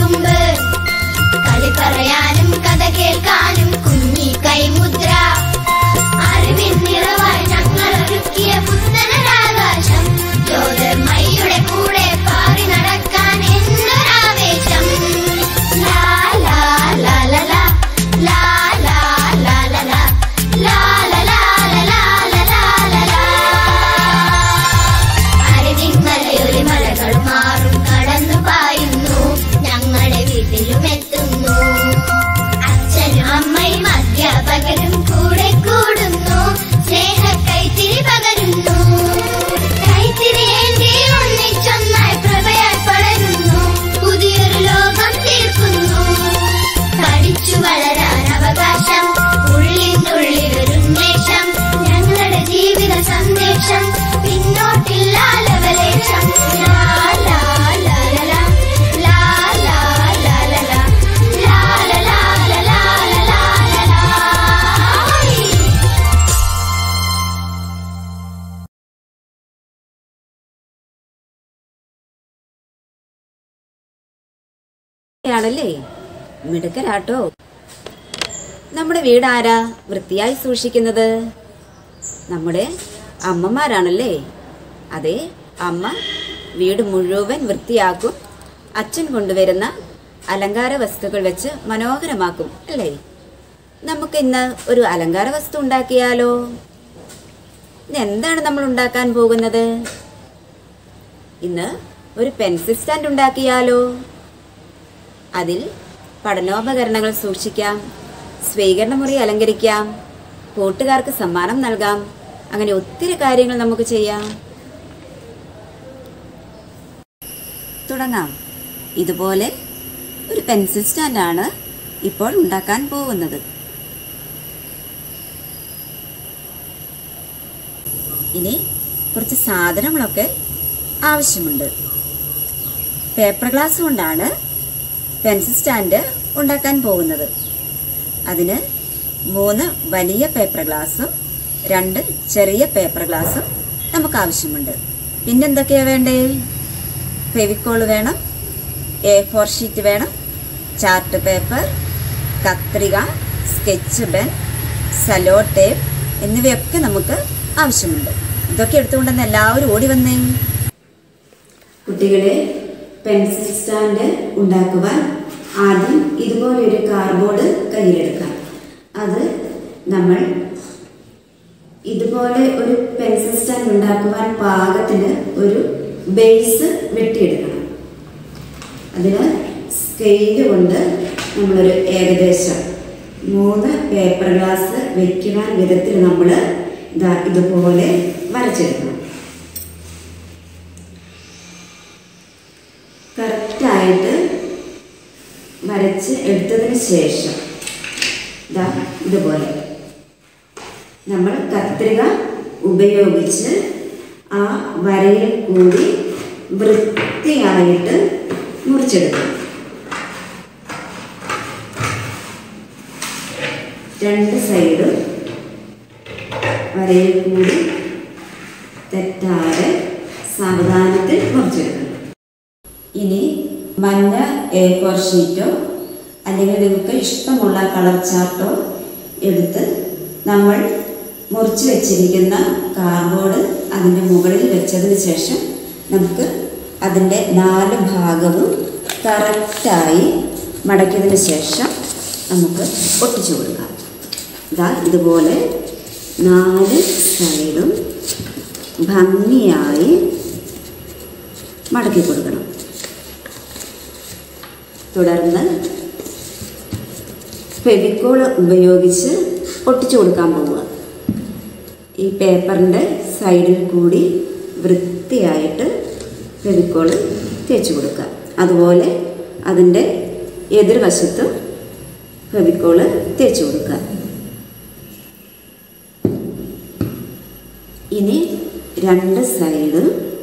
തുമ്പ് കളി പറയാനും കഥ കേൾക്കാനും കുഞ്ഞി കൈമുദ്ര അറിവിൻ നിറവായി ഞങ്ങൾ ഒരുക്കിയ പുത്തനൊരാകാശം ജ്യോതിർമയുടെ കൂടെ പാറി നടക്കാൻ എന്തൊരാവേശം ലാ ലാ ലാ ലാ ലാ ലാ ലാ ലാ ലാ ലാ ലാ ലാ ലാ ലാ ലാ ലാ ലാ ലാ അറിവിൻ മലയൊരു മലകൾ മാറും കടന്നു പായുന്നു ഞങ്ങളുടെ വീട്ടിലും എത്തുന്നു അച്ഛനും അമ്മയും അധ്യാപകരും കൂടെ കൂടുന്നു സ്നേഹ കൈത്തിരി പകരുന്നു കൈത്തിരി ഏന്തി ഒന്നിച്ചൊന്നായി പ്രഭയായി പടരുന്നു പുതിയൊരു ലോകം തീർക്കുന്നു പഠിച്ചു വളരാൻ അവകാശം ഉള്ളിനുള്ളിലൊരുന്മേഷം ഞങ്ങളുടെ ജീവിത സന്ദേശം പിന്നോട്ടില്ല ലവലേശം ലാ ലാ ലാ ലാ ലാ ലാ ലാ ലാ ലാ ലാ ലാ ലാ ലാ ലാ ലാ ലാ ലാ ലാ ആണല്ലേ മിടുക്കരാട്ടോ നമ്മുടെ വീട് ആരാ വൃത്തിയായി സൂക്ഷിക്കുന്നത് നമ്മുടെ അമ്മമാരാണല്ലേ അതെ അമ്മ വീട് മുഴുവൻ വൃത്തിയാക്കും അച്ഛൻ കൊണ്ടുവരുന്ന അലങ്കാര വസ്തുക്കൾ വെച്ച് മനോഹരമാക്കും അല്ലേ നമുക്ക് ഇന്ന് ഒരു അലങ്കാര വസ്തു ഉണ്ടാക്കിയാലോ ഇന്ന് എന്താണ് നമ്മൾ ഉണ്ടാക്കാൻ പോകുന്നത് ഇന്ന് ഒരു പെൻസിൽ സ്റ്റാൻഡ് ഉണ്ടാക്കിയാലോ അതിൽ പഠനോപകരണങ്ങൾ സൂക്ഷിക്കാം സ്വീകരണ മുറി അലങ്കരിക്കാം കൂട്ടുകാർക്ക് സമ്മാനം നൽകാം അങ്ങനെ ഒത്തിരി കാര്യങ്ങൾ നമുക്ക് ചെയ്യാം തുടങ്ങാം ഇതുപോലെ ഒരു പെൻസിൽ സ്റ്റാൻഡാണ് ഇപ്പോൾ ഉണ്ടാക്കാൻ പോകുന്നത് ഇനി കുറച്ച് സാധനങ്ങളൊക്കെ ആവശ്യമുണ്ട് പേപ്പർ ഗ്ലാസ് കൊണ്ടാണ് പെൻസിൽ സ്റ്റാൻഡ് ഉണ്ടാക്കാൻ പോകുന്നത് അതിന് മൂന്ന് വലിയ പേപ്പർ ഗ്ലാസും രണ്ട് ചെറിയ പേപ്പർ ഗ്ലാസും നമുക്ക് ആവശ്യമുണ്ട് പിന്നെന്തൊക്കെയാണ് വേണ്ടേ ഫെവിക്കോൾ വേണം എ ഫോർ ഷീറ്റ് വേണം ചാർട്ട് പേപ്പർ കത്രിക സ്കെച്ച് പെൻ സലോ ടേപ്പ് എന്നിവയൊക്കെ നമുക്ക് ആവശ്യമുണ്ട് ഇതൊക്കെ എടുത്തുകൊണ്ടെന്ന് എല്ലാവരും ഓടി വന്നേ കുട്ടികളെ പെൻസിൽ സ്റ്റാൻഡ് ഉണ്ടാക്കുവാൻ ആദ്യം ഇതുപോലെ ഒരു കാർഡ്ബോർഡ് കയ്യിലെടുക്കാം അത് നമ്മൾ ഇതുപോലെ ഒരു പെൻസിൽ സ്റ്റാൻഡ് ഉണ്ടാക്കുവാൻ പാകത്തിന് ഒരു ബേസ് വെട്ടിയെടുക്കണം അതിന് സ്കെയിൽ കൊണ്ട് നമ്മളൊരു ഏകദേശം മൂന്ന് പേപ്പർ ഗ്ലാസ് വെക്കുവാൻ വിധത്തിൽ നമ്മൾ ഇതാ ഇതുപോലെ വരച്ചെടുക്കണം കറക്റ്റായിട്ട് വരച്ച് എടുത്തതിന് ശേഷം ഇതാ ഇതുപോലെ നമ്മൾ കത്രിക ഉപയോഗിച്ച് ആ വരയിൽ കൂടി വൃത്തിയായിട്ട് മുറിച്ചെടുക്കണം രണ്ട് സൈഡും വരയിൽ കൂടി തെറ്റാതെ സാവധാനത്തിൽ മുറിച്ചെടുക്കണം ഇനി മഞ്ഞ എ ഫോർ ഷീറ്റോ അല്ലെങ്കിൽ നിങ്ങൾക്ക് ഇഷ്ടമുള്ള കളർ ചാർട്ടോ എടുത്ത് നമ്മൾ മുറിച്ച് വെച്ചിരിക്കുന്ന കാർഡ്ബോർഡ് അതിൻ്റെ മുകളിൽ വെച്ചതിന് ശേഷം നമുക്ക് അതിൻ്റെ നാല് ഭാഗവും കറക്റ്റായി മടക്കിയതിന് ശേഷം നമുക്ക് ഒട്ടിച്ചു കൊടുക്കാം ഇതാ ഇതുപോലെ നാല് സൈഡും ഭംഗിയായി മടക്കി കൊടുക്കണം തുടർന്ന് ഫെവിക്കോൾ ഉപയോഗിച്ച് ഒട്ടിച്ചു കൊടുക്കാൻ പോവുക ഈ പേപ്പറിൻ്റെ സൈഡിൽ കൂടി വൃത്തിയായിട്ട് ഫെവിക്കോൾ തേച്ച് കൊടുക്കുക അതുപോലെ അതിൻ്റെ എതിർവശത്തും ഫെവിക്കോൾ തേച്ച് കൊടുക്കുക ഇനി രണ്ട് സൈഡ്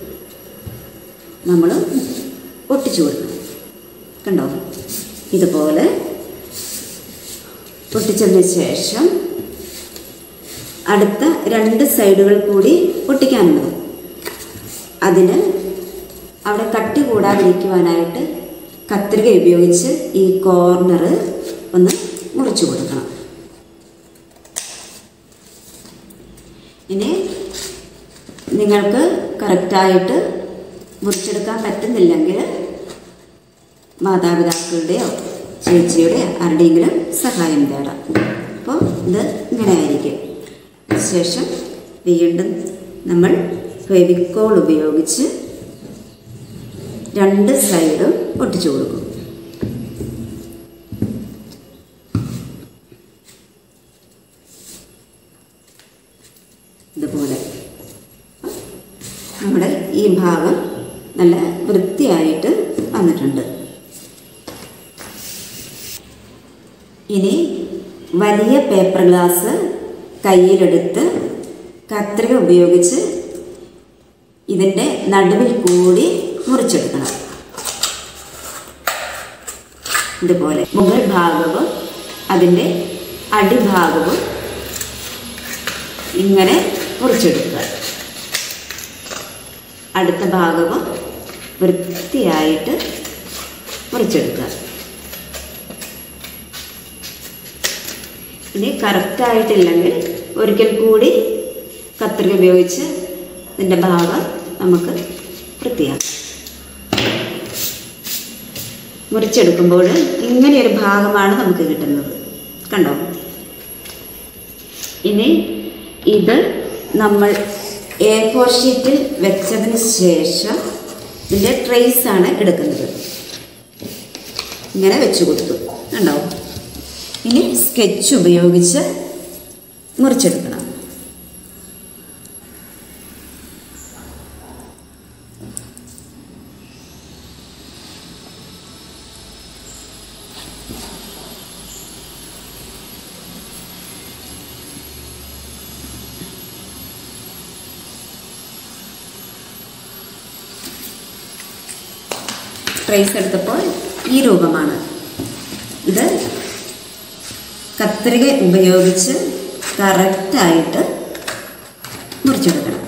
നമ്മൾ ഒട്ടിച്ചു കൊടുക്കണം കണ്ടോ ഇതുപോലെ ഒട്ടിച്ചതിന് ശേഷം അടുത്ത രണ്ട് സൈഡുകൾ കൂടി ഒട്ടിക്കാനുള്ളത് അതിന് അവിടെ കട്ടി കൂടാതിരിക്കുവാനായിട്ട് കത്രിക ഉപയോഗിച്ച് ഈ കോർണർ ഒന്ന് മുറിച്ചു കൊടുക്കണം ഇനി നിങ്ങൾക്ക് കറക്റ്റായിട്ട് മുറിച്ചെടുക്കാൻ പറ്റുന്നില്ലെങ്കിൽ മാതാപിതാക്കളുടെയോ ചേച്ചിയുടെയോ ആരുടെയെങ്കിലും സഹായം തേടാം അപ്പോൾ ഇത് ഇങ്ങനെ ആയിരിക്കും ശേഷം വീണ്ടും നമ്മൾ ഫെവിക്കോൾ ഉപയോഗിച്ച് രണ്ട് സൈഡും ഒട്ടിച്ചു കൊടുക്കും ഇതുപോലെ നമ്മുടെ ഈ ഭാഗം നല്ല വൃത്തിയായിട്ട് വന്നിട്ടുണ്ട് ഇനി വലിയ പേപ്പർ ഗ്ലാസ് കയ്യിലെടുത്ത് കത്രിക ഉപയോഗിച്ച് ഇതിൻ്റെ നടുവിൽ കൂടി മുറിച്ചെടുക്കണം ഇതുപോലെ മുകൾ ഭാഗവും അതിൻ്റെ അടിഭാഗവും ഇങ്ങനെ മുറിച്ചെടുക്കുക അടുത്ത ഭാഗവും വൃത്തിയായിട്ട് മുറിച്ചെടുക്കുക ഇനി കറക്റ്റായിട്ടില്ലെങ്കിൽ ഒരിക്കൽ കൂടി കത്രിക ഉപയോഗിച്ച് ഇതിൻ്റെ ഭാഗം നമുക്ക് വൃത്തിയാക്കാം മുറിച്ചെടുക്കുമ്പോൾ ഇങ്ങനെയൊരു ഭാഗമാണ് നമുക്ക് കിട്ടുന്നത് കണ്ടോ ഇനി ഇത് നമ്മൾ എ ഫോർ ഷീറ്റിൽ വെച്ചതിന് ശേഷം ഇതിൻ്റെ ട്രേസ് ആണ് എടുക്കുന്നത് ഇങ്ങനെ വെച്ച് കൊടുത്തു കണ്ടോ ഇനി സ്കെച്ച് ഉപയോഗിച്ച് മുറിച്ചെടുക്കണം ട്രേസ് എടുത്തപ്പോൾ ഈ രൂപമാണ് ഇത് കത്രിക ഉപയോഗിച്ച് കറക്റ്റായിട്ട് മുറിച്ചെടുക്കണം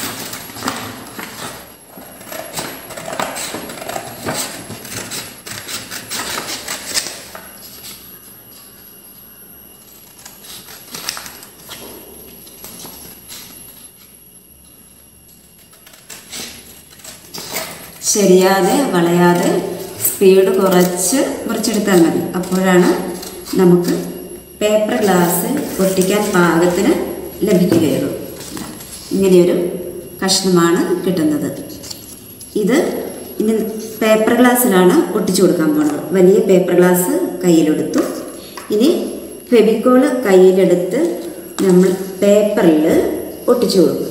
ശരിയാതെ വളയാതെ സ്പീഡ് കുറച്ച് മുറിച്ചെടുത്താൽ മതി അപ്പോഴാണ് നമുക്ക് പേപ്പർ ഗ്ലാസ് ഒട്ടിക്കാൻ പാകത്തിന് ലഭിക്കുകയുള്ളൂ ഇങ്ങനെയൊരു കഷ്ണമാണ് കിട്ടുന്നത് ഇത് ഇനി പേപ്പർ ഗ്ലാസ്സിലാണ് ഒട്ടിച്ചു കൊടുക്കാൻ പോണത് വലിയ പേപ്പർ ഗ്ലാസ് കയ്യിലെടുത്തു ഇനി ഫെബിക്കോള് കയ്യിലെടുത്ത് നമ്മൾ പേപ്പറിൽ ഒട്ടിച്ചു കൊടുക്കും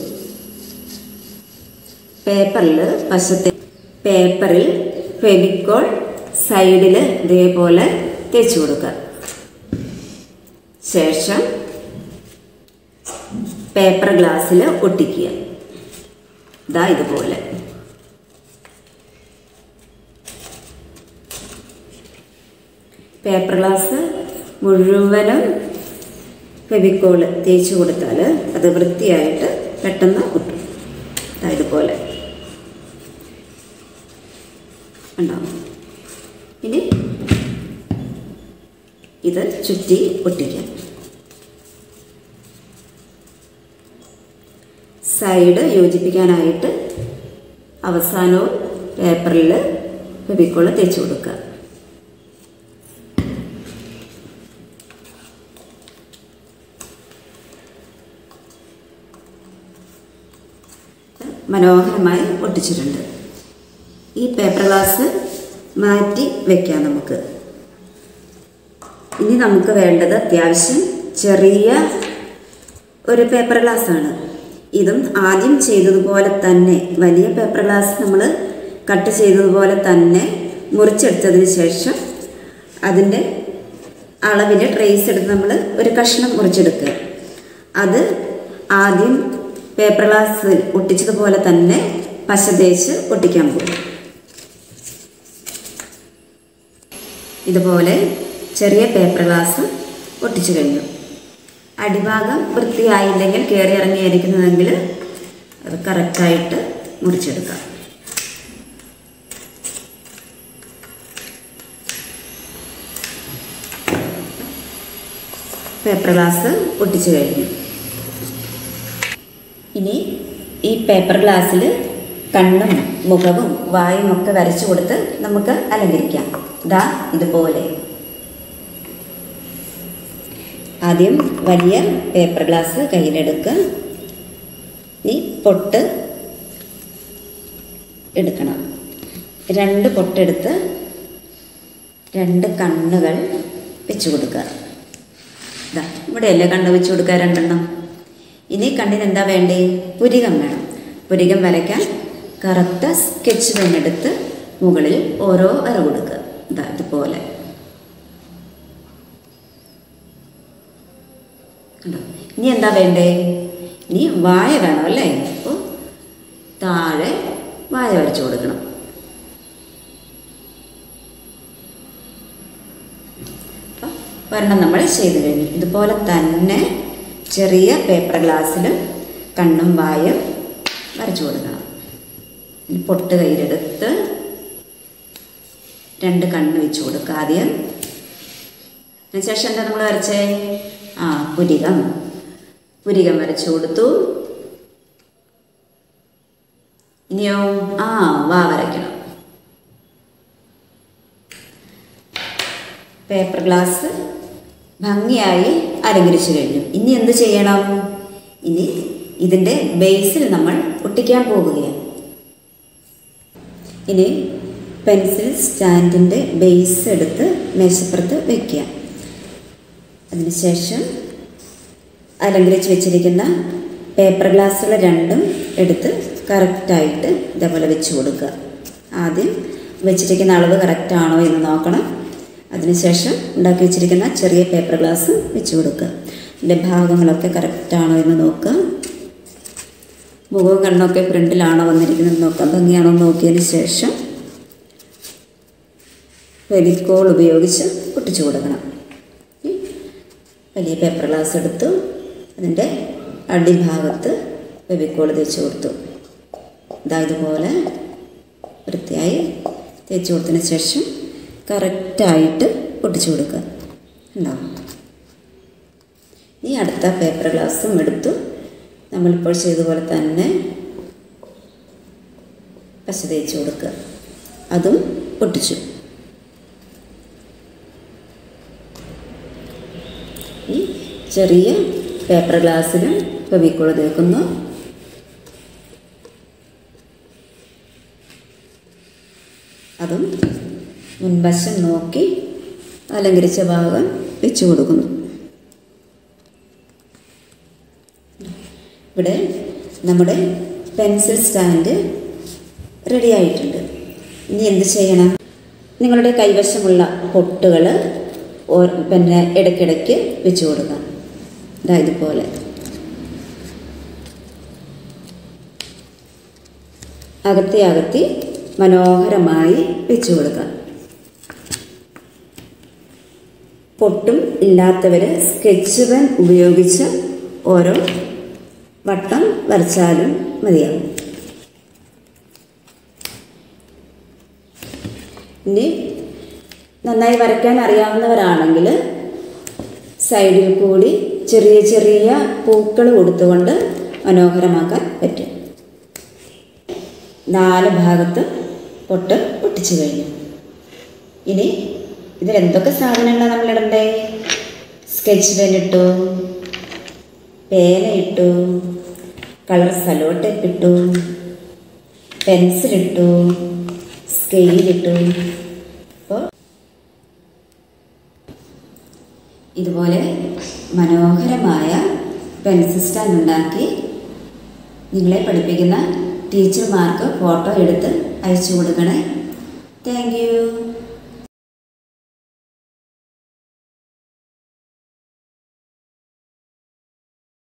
പേപ്പറിൽ വശത്തെ പേപ്പറിൽ ഫെവിക്കോൾ സൈഡിൽ ഇതേപോലെ തേച്ച് കൊടുക്കുക ശേഷം പേപ്പർ ഗ്ലാസ്സിൽ ഒട്ടിക്കുക ഇതാ ഇതുപോലെ പേപ്പർ ഗ്ലാസ് മുഴുവനും ഫെവിക്കോൾ തേച്ച് കൊടുത്താൽ അത് വൃത്തിയായിട്ട് പെട്ടെന്ന് ഒട്ടും ദാ ഇതുപോലെ ഉണ്ടാവും ഇനി ഇത് ചുറ്റി ഒട്ടിക്കാം സൈഡ് യോജിപ്പിക്കാനായിട്ട് അവസാനവും പേപ്പറിൽ ഫെവിക്കോള് തേച്ച് കൊടുക്കുക മനോഹരമായി ഒട്ടിച്ചിട്ടുണ്ട് ഈ പേപ്പർ ഗ്ലാസ് മാറ്റി വെക്കാം നമുക്ക് ഇനി നമുക്ക് വേണ്ടത് അത്യാവശ്യം ചെറിയ ഒരു പേപ്പർ ഗ്ലാസ് ആണ് ഇതും ആദ്യം ചെയ്തതുപോലെ തന്നെ വലിയ പേപ്പർ ഗ്ലാസ് നമ്മൾ കട്ട് ചെയ്തതുപോലെ തന്നെ മുറിച്ചെടുത്തതിന് ശേഷം അതിൻ്റെ അളവിൽ ട്രേസ് എടുത്ത് നമ്മൾ ഒരു കഷ്ണം മുറിച്ചെടുക്കുക അത് ആദ്യം പേപ്പർ ഗ്ലാസ് ഒട്ടിച്ചതുപോലെ തന്നെ പശ തേച്ച് ഒട്ടിക്കാൻ പോകും ഇതുപോലെ ചെറിയ പേപ്പർ ഗ്ലാസ് ഒട്ടിച്ചു കഴിഞ്ഞു അടിഭാഗം വൃത്തിയായില്ലെങ്കിൽ കയറി ഇറങ്ങിയിരിക്കുന്നതെങ്കിൽ അത് കറക്റ്റായിട്ട് മുറിച്ചെടുക്കാം പേപ്പർ ഗ്ലാസ് ഒട്ടിച്ചു കഴിഞ്ഞു ഇനി ഈ പേപ്പർ ഗ്ലാസ്സിൽ കണ്ണും മുഖവും വായും ഒക്കെ വരച്ചു കൊടുത്ത് നമുക്ക് അലങ്കരിക്കാം ദാ ഇതുപോലെ ആദ്യം വലിയ പേപ്പർ ഗ്ലാസ് കയ്യിലെടുക്കുക ഈ പൊട്ട് എടുക്കണം രണ്ട് പൊട്ടെടുത്ത് രണ്ട് കണ്ണുകൾ വെച്ച് കൊടുക്കുക ഇതാ ഇവിടെയല്ലേ കണ്ണ് വെച്ച് കൊടുക്കുക രണ്ടെണ്ണം ഇനി കണ്ണിന് എന്താ വേണ്ടേ പുരികം വേണം പുരികം വരയ്ക്കാൻ കറുത്ത സ്കെച്ച് പെൻ എടുത്ത് മുകളിൽ ഓരോ വര കൊടുക്കുക ഇതാ ഇതുപോലെ കണ്ടോ ഇനി എന്താ വേണ്ടേ ഇനി വായ വേണം അല്ലേ അപ്പോൾ താഴെ വായ വരച്ചു കൊടുക്കണം അപ്പം ഒരെണ്ണം നമ്മൾ ചെയ്ത് കഴിഞ്ഞു ഇതുപോലെ തന്നെ ചെറിയ പേപ്പർ ഗ്ലാസ്സിലും കണ്ണും വായും വരച്ചു കൊടുക്കണം ഇനി പൊട്ട് കയ്യിലെടുത്ത് രണ്ട് കണ്ണ് വെച്ച് കൊടുക്കുക ആദ്യം അതിനുശേഷം എന്താ നമ്മൾ വരച്ചേ ആ പുരികം പുരികം വരച്ചു കൊടുത്തു ഇനിയോ ആ വാ വരയ്ക്കണം പേപ്പർ ഗ്ലാസ് ഭംഗിയായി അലങ്കരിച്ചു കഴിഞ്ഞു ഇനി എന്ത് ചെയ്യണം ഇനി ഇതിൻ്റെ ബേസിൽ നമ്മൾ ഒട്ടിക്കാൻ പോകുകയാണ് ഇനി പെൻസിൽ സ്റ്റാൻഡിൻ്റെ ബേസ് എടുത്ത് മേശപ്പുറത്ത് വയ്ക്കുക അതിനുശേഷം അലങ്കരിച്ച് വെച്ചിരിക്കുന്ന പേപ്പർ ഗ്ലാസ്സുകൾ രണ്ടും എടുത്ത് കറക്റ്റായിട്ട് ഇതേപോലെ വെച്ച് കൊടുക്കുക ആദ്യം വെച്ചിരിക്കുന്ന അളവ് കറക്റ്റാണോ എന്ന് നോക്കണം അതിനുശേഷം ഉണ്ടാക്കി വെച്ചിരിക്കുന്ന ചെറിയ പേപ്പർ ഗ്ലാസ് വെച്ച് കൊടുക്കുക ഇതിൻ്റെ ഭാഗങ്ങളൊക്കെ കറക്റ്റാണോ എന്ന് നോക്കുക മുഖവും കണ്ണൊക്കെ ഫ്രണ്ടിലാണോ വന്നിരിക്കുന്നത് നോക്കാം ഭംഗിയാണോ എന്ന് നോക്കിയതിന് ശേഷം ഫെവിക്കോൾ ഉപയോഗിച്ച് ഒട്ടിച്ചു കൊടുക്കണം ഉം. വലിയ പേപ്പർ ഗ്ലാസ് എടുത്തു അതിൻ്റെ അടിഭാഗത്ത് ഫെവിക്കോൾ തേച്ച് കൊടുത്തു ഇതാ ഇതുപോലെ വൃത്തിയായി തേച്ച് കൊടുത്തതിന് ശേഷം കറക്റ്റായിട്ട് ഒട്ടിച്ചു കൊടുക്കുക ഉണ്ടാവും ഈ അടുത്ത പേപ്പർ ഗ്ലാസും എടുത്തു നമ്മളിപ്പോൾ ചെയ്തതുപോലെ തന്നെ പശ തേച്ച് കൊടുക്കുക അതും ഒട്ടിച്ചു ഈ ചെറിയ പേപ്പർ ഗ്ലാസ്സിലും ഫെവിക്കോൾ തേക്കുന്നു അതും മുൻവശം നോക്കി അലങ്കരിച്ച ഭാഗം വെച്ച് കൊടുക്കുന്നു ഇവിടെ നമ്മുടെ പെൻസിൽ സ്റ്റാൻഡ് റെഡി ആയിട്ടുണ്ട് ഇനി എന്ത് ചെയ്യണം നിങ്ങളുടെ കൈവശമുള്ള പൊട്ടുകൾ പിന്നെ ഇടയ്ക്കിടയ്ക്ക് വെച്ച് കൊടുക്കാം ഇതാ ഇതുപോലെ അകത്തി അകത്തി മനോഹരമായി വെച്ച് കൊടുക്കാം പൊട്ടും ഇല്ലാത്തവർ സ്കെച്ച് പെൻ ഉപയോഗിച്ച് ഓരോ വട്ടം വരച്ചാലും മതിയാകും ഇനി നന്നായി വരയ്ക്കാൻ അറിയാവുന്നവരാണെങ്കിൽ സൈഡിൽ കൂടി ചെറിയ ചെറിയ പൂക്കൾ കൊടുത്തുകൊണ്ട് മനോഹരമാക്കാൻ പറ്റും നാല് ഭാഗത്ത് പൊട്ട് ഒട്ടിച്ചു കഴിഞ്ഞു ഇനി ഇതിൽ എന്തൊക്കെ സാധനങ്ങളാണ് നമ്മൾ ഇടണ്ടേ സ്കെച്ച് പെൻ ഇട്ടു പേന ഇട്ടു കളർ സലോ ടേപ്പ് ഇട്ടു പെൻസിലിട്ടു സ്കെയിലിട്ടു അപ്പോൾ ഇതുപോലെ മനോഹരമായ പെൻസിൽ സ്റ്റാൻഡ് ഉണ്ടാക്കി നിങ്ങളെ പഠിപ്പിക്കുന്ന ടീച്ചർമാർക്ക് ഫോട്ടോ എടുത്ത് അയച്ചു കൊടുക്കണേ താങ്ക് യു